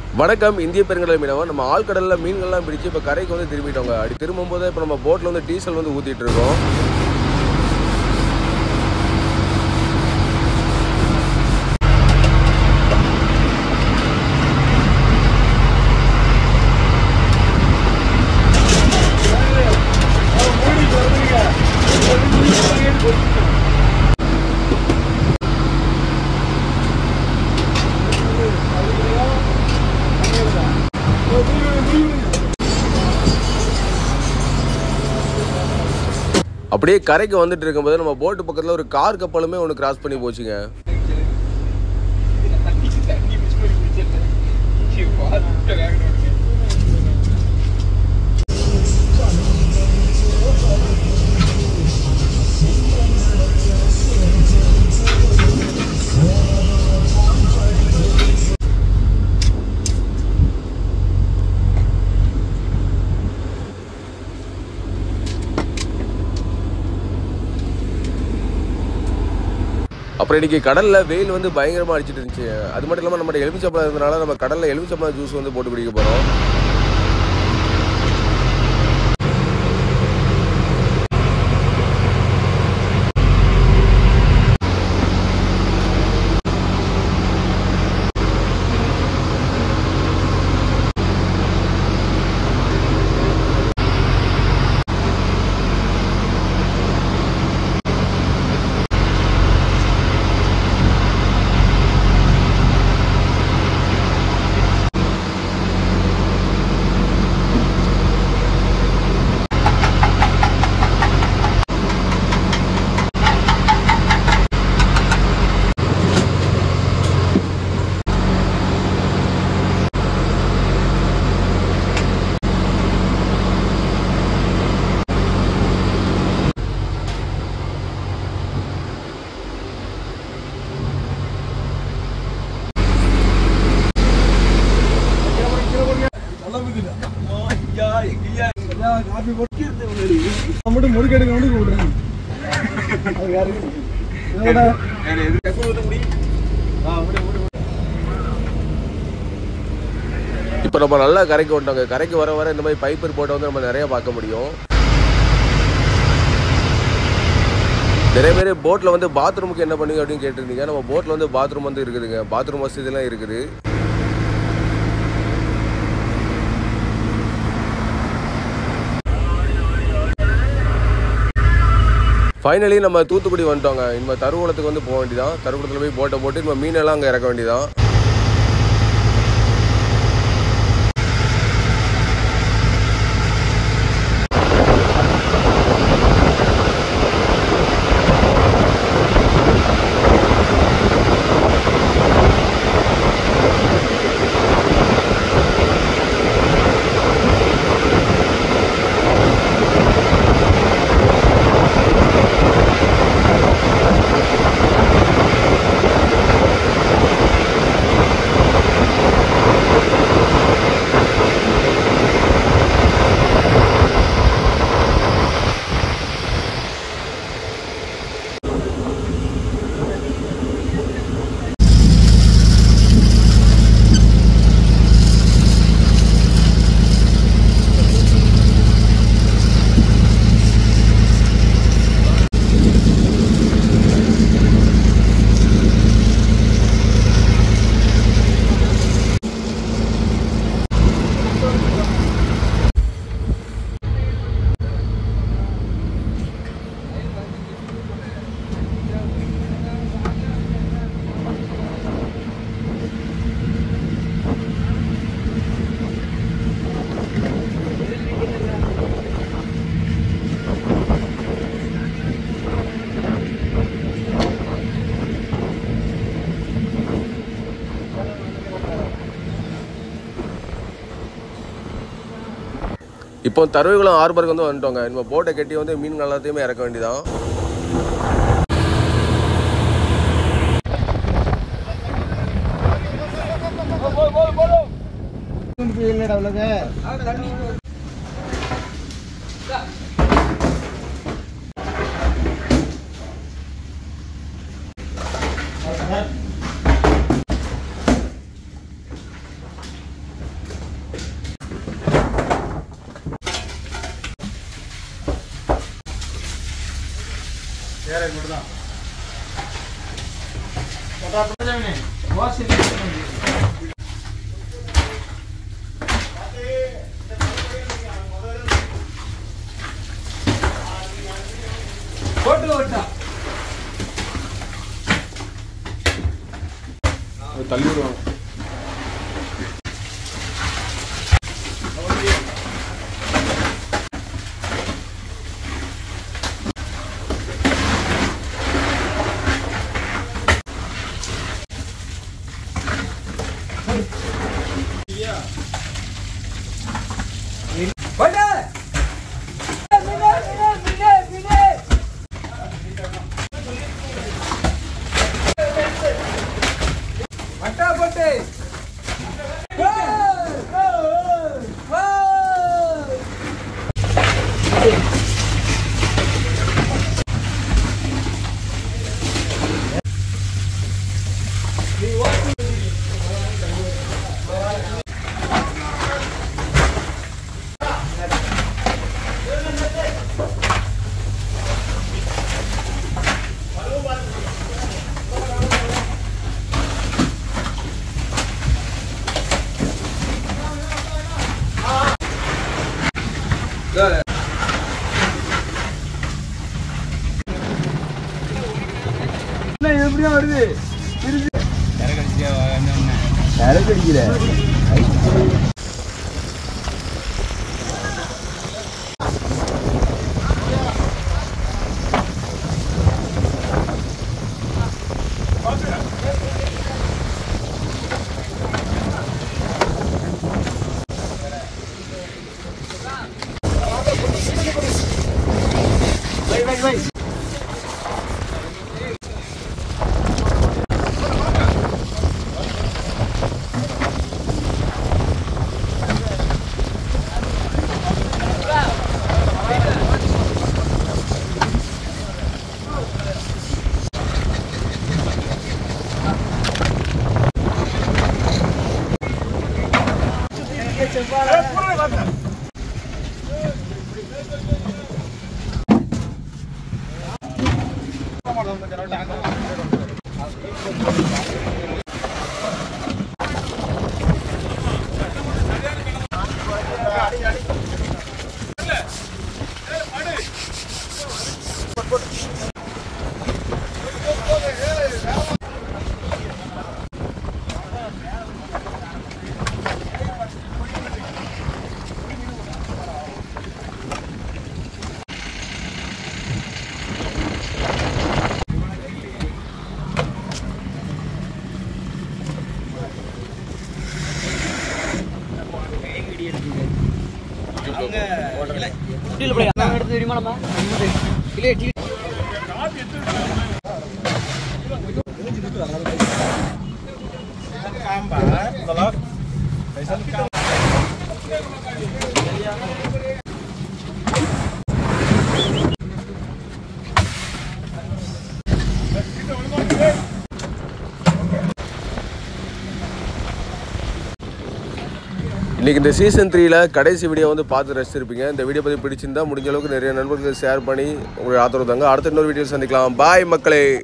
வணக்கம் இந்திய பெருங்கடல் மீனவன் நம்ம ஆழ்கடலில் மீன்கள்லாம் பிடிச்சு இப்போ கரைக்கு வந்து திரும்பிட்டோங்க அப்படி திரும்பும்போது இப்போ நம்ம போட்டில் வந்து டீசல் வந்து ஊற்றிட்டு இருக்கோம் அப்படியே கரைக்கு வந்துட்டு இருக்கும்போது நம்ம போட்டு பக்கத்தில் ஒரு கார் கப்பலுமே ஒன்று கிராஸ் பண்ணி போச்சுங்க அப்புறம் இன்னைக்கு கடலில் வெயில் வந்து பயங்கரமாக அடிச்சிட்டு இருந்துச்சு அது மட்டும் இல்லாமல் நம்ம எலுமிச்சப்பழம் இருந்தனால நம்ம கடலில் எலுமிச்சப்பழம் ஜூஸ் வந்து போட்டு குடிக்க போகிறோம் நம்மட்டு முறுக்கெடுக்க மட்டும் கூப்பிடுறேன் அது யாரு என்னோட ஆ முடி முடி இப்போ நம்ம நல்லா கரைக்கு வந்துட்டோங்க கரைக்கு வர வர இந்த மாதிரி பைப்பர் போட்டை வந்து நம்ம நிறைய பார்க்க முடியும் நிறைய பேர் போட்டில் வந்து பாத்ரூமுக்கு என்ன பண்ணுங்க அப்படின்னு கேட்டிருந்தீங்க நம்ம போட்டில் வந்து பாத்ரூம் வந்து இருக்குதுங்க பாத்ரூம் வசதிலாம் இருக்குது ஃபைனலி நம்ம தூத்துக்குடி வந்துட்டோங்க இனிமேல் தருவலத்துக்கு வந்து போக வேண்டியதான் தருவலத்தில் போய் போட்டை போட்டு நம்ம மீனெல்லாம் அங்கே இறக்க வேண்டியதான் இப்போ தருவைகுளம் ஆர்பருக்கு வந்து வந்துட்டோங்க நம்ம போட்டை கட்டி வந்து மீன்கள் எல்லாத்தையுமே இறக்க வேண்டியதான் இல்லடா உலக போட்டு ஓட்டா தள்ளி விடுவாங்க போட்டு வட்டா போட்டு எப்படியா வருது சரக்கு அடிக்கிற இன்னைக்கு இந்த சீசன் த்ரீல கடைசி வீடியோ வந்து பார்த்து ரசிச்சிருப்பீங்க இந்த வீடியோ பற்றி பிடிச்சிருந்தா முடிஞ்ச அளவுக்கு நிறைய நண்பர்களுக்கு ஷேர் பண்ணி உங்களுக்கு ஆதரவு தாங்க அடுத்த இன்னொரு வீடியோ சந்திக்கலாம் பாய் மக்களே